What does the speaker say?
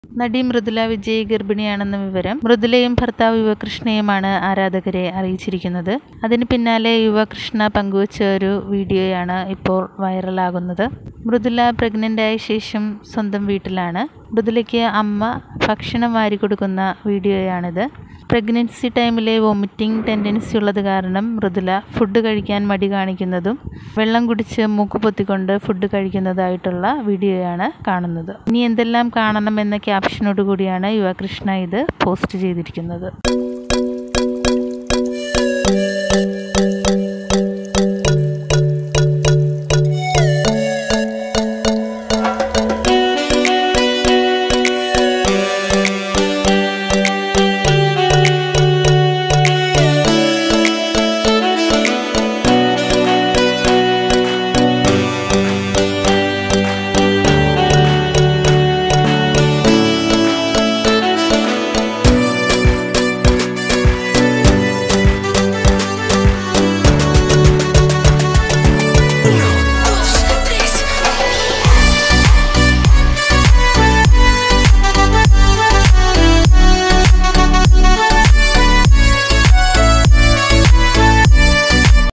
നടി മൃദുല വിജയ് ഗർഭിണിയാണെന്ന വിവരം മൃദുലയും ഭർത്താവ് യുവകൃഷ്ണയുമാണ് ആരാധകരെ അറിയിച്ചിരിക്കുന്നത് അതിന് പിന്നാലെ യുവകൃഷ്ണ പങ്കുവച്ച ഒരു വീഡിയോയാണ് ഇപ്പോൾ വൈറലാകുന്നത് മൃദുല പ്രഗ്നൻ്റ് ആയ ശേഷം സ്വന്തം വീട്ടിലാണ് മൃദുലയ്ക്ക് അമ്മ ഭക്ഷണം വാരി കൊടുക്കുന്ന വീഡിയോയാണിത് പ്രഗ്നൻസി ടൈമിലെ വൊമിറ്റിംഗ് ടെൻഡൻസി ഉള്ളത് കാരണം മൃദുല ഫുഡ് കഴിക്കാൻ മടി കാണിക്കുന്നതും വെള്ളം കുടിച്ച് മൂക്ക് പൊത്തിക്കൊണ്ട് ഫുഡ് കഴിക്കുന്നതായിട്ടുള്ള വീഡിയോയാണ് കാണുന്നത് ഇനി എന്തെല്ലാം കാണണം എന്ന ക്യാപ്ഷനോട് കൂടിയാണ് യുവകൃഷ്ണ ഇത് പോസ്റ്റ് ചെയ്തിരിക്കുന്നത്